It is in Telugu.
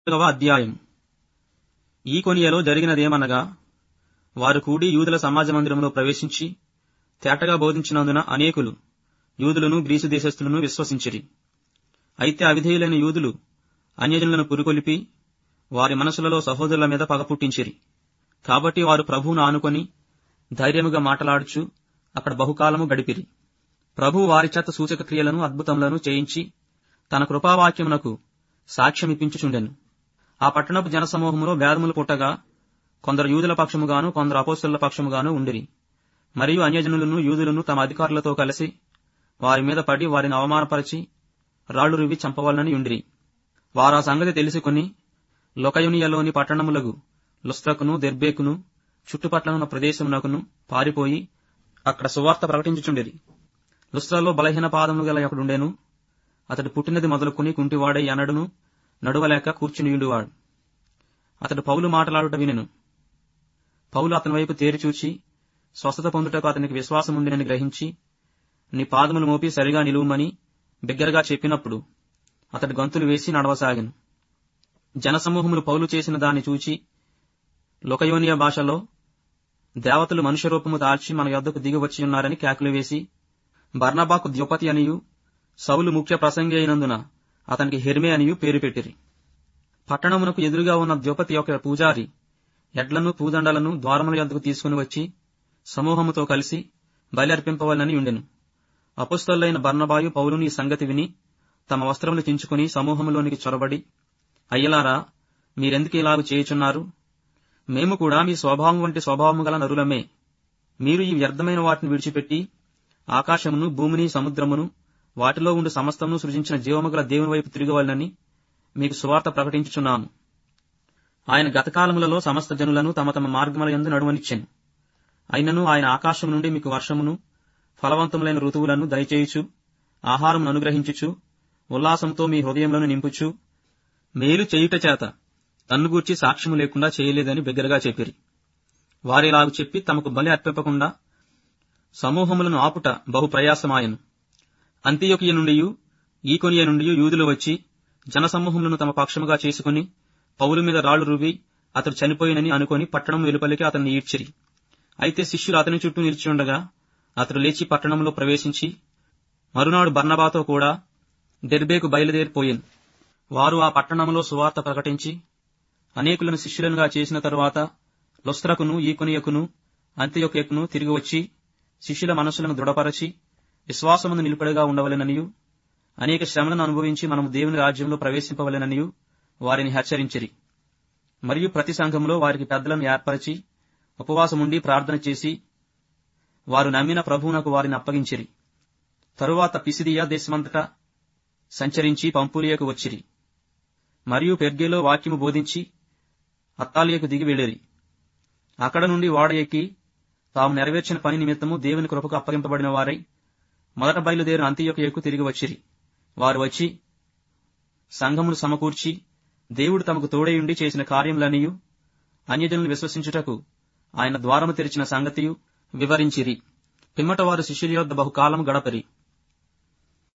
నాలుగవ అధ్యాయం ఈ కొనియలో జరిగినదేమనగా వారు కూడి యూదుల సమాజ మందిరంలో ప్రవేశించి తేటగా బోధించినందున అనేకులు యూదులను గ్రీసు దేశస్థులను విశ్వసించిరి అయితే అవిధేయులైన యూదులు అన్యజనులను పురుకొలిపి వారి మనసులలో సహోదరుల మీద పగ పుట్టించిరి కాబట్టి వారు ప్రభువును ఆనుకొని ధైర్యముగా మాటలాడుచు అక్కడ బహుకాలము గడిపిరి ప్రభు వారి చేత సూచక క్రియలను అద్భుతములను చేయించి తన కృపావాక్యమునకు సాక్ష్యమిప్పించుచుండెను ఆ పట్టణపు జనసమూహములో భేదములు పుట్టగా కొందరు యూదుల పక్షముగాను కొందరు అపోస్తుల పక్షముగాను ఉండిరి మరియు అన్యజనులను యూదులను తమ అధికారులతో కలిసి వారి మీద పడి వారిని అవమానపరిచి రాళ్లు రువి చంపవాలని ఉండిరి వారు ఆ సంగతి తెలుసుకుని లొకయునియలోని పట్టణములకు లుస్త్రకును దెర్బేకును చుట్టుపట్లనున్న ప్రదేశమునకును పారిపోయి అక్కడ సువార్త ప్రకటించుచుండిరి లుస్త్రలో బలహీన పాదములు గల ఒకడుండెను అతడు పుట్టినది మొదలుకొని కుంటివాడై అనడును నడువలేక కూర్చునియుండువాడు అతడు పౌలు మాటలాడుట వినెను పౌలు అతని వైపు తేరి చూచి స్వస్థత పొందుటకు అతనికి విశ్వాసం ఉండినని గ్రహించి నీ పాదములు మోపి సరిగా నిలువుమని బిగ్గరగా చెప్పినప్పుడు అతడు గంతులు వేసి నడవసాగెను జనసమూహములు పౌలు చేసిన దాన్ని చూచి లొకయోనియ భాషలో దేవతలు మనుష్య రూపము దాల్చి మన యొద్దకు దిగి వచ్చి ఉన్నారని కేకలు వేసి బర్నబాకు ద్యోపతి అనియు సౌలు ముఖ్య ప్రసంగి అయినందున అతనికి హెర్మే అనియు పేరు పెట్టిరి పట్టణమునకు ఎదురుగా ఉన్న ద్యోపతి యొక్క పూజారి ఎడ్లను పూదండలను ద్వారముల యొద్దకు తీసుకుని వచ్చి సమూహముతో కలిసి బయలర్పింపవాలని ఉండెను అపుస్తలైన బర్నబాయు పౌలుని ఈ సంగతి విని తమ వస్త్రములు చించుకుని సమూహములోనికి చొరబడి అయ్యలారా మీరెందుకు ఇలాగు చేయుచున్నారు మేము కూడా మీ స్వభావం వంటి స్వభావము గల నరులమే మీరు ఈ వ్యర్థమైన వాటిని విడిచిపెట్టి ఆకాశమును భూమిని సముద్రమును వాటిలో ఉండి సమస్తమును సృజించిన జీవము గల దేవుని వైపు తిరగవాలని మీకు సువార్త ప్రకటించుచున్నాము ఆయన గతకాలములలో సమస్త జనులను తమ తమ మార్గముల యందు నడువనిచ్చెను అయినను ఆయన ఆకాశం నుండి మీకు వర్షమును ఫలవంతములైన ఋతువులను దయచేయుచు ఆహారమును అనుగ్రహించుచు ఉల్లాసంతో మీ హృదయములను నింపుచు మేలు చేయుట చేత తన్ను గూర్చి సాక్ష్యము లేకుండా చేయలేదని బిగ్గరగా చెప్పిరి వారిలాగు చెప్పి తమకు బలి అర్పింపకుండా సమూహములను ఆపుట బహు ప్రయాసమాయను అంత్యొకియ నుండి ఈకొనియ నుండి యూదులు వచ్చి జనసమూహములను తమ పక్షముగా చేసుకుని పౌలు మీద రాళ్లు రువి అతడు చనిపోయినని అనుకొని పట్టణం వెలుపలికి అతన్ని ఈడ్చిరి అయితే శిష్యులు అతని చుట్టూ నిలిచి ఉండగా అతడు లేచి పట్టణంలో ప్రవేశించి మరునాడు బర్నబాతో కూడా దెర్బేకు బయలుదేరిపోయింది వారు ఆ పట్టణంలో సువార్త ప్రకటించి అనేకులను శిష్యులనుగా చేసిన తరువాత లొస్త్రకును ఈకొనియకును అంత్యొకెకును తిరిగి వచ్చి శిష్యుల మనసులను దృఢపరచి విశ్వాసమును నిలుపడిగా ఉండవలెననియు అనేక శ్రమలను అనుభవించి మనము దేవుని రాజ్యంలో ప్రవేశింపవలెననియు వారిని హెచ్చరించిరి మరియు ప్రతి సంఘంలో వారికి పెద్దలను ఏర్పరిచి ఉపవాసముండి ప్రార్థన చేసి వారు నమ్మిన ప్రభువునకు వారిని అప్పగించిరి తరువాత పిసిదియా దేశమంతటా సంచరించి పంపులియకు వచ్చిరి మరియు పెర్గేలో వాక్యము బోధించి అత్తాలియకు దిగి వెళ్ళిరి అక్కడ నుండి వాడ ఎక్కి తాము నెరవేర్చిన పని నిమిత్తము దేవుని కృపకు అప్పగింపబడిన వారై మొదట బయలుదేరిన అంత్యొకయకు తిరిగి వచ్చిరి వారు వచ్చి సంఘమును సమకూర్చి దేవుడు తమకు తోడైయుండి చేసిన కార్యములనియు అన్యజనులు విశ్వసించుటకు ఆయన ద్వారము తెరిచిన సంగతియు వివరించిరి పిమ్మట వారు శిష్యుల యొద్ద బహుకాలము గడపరి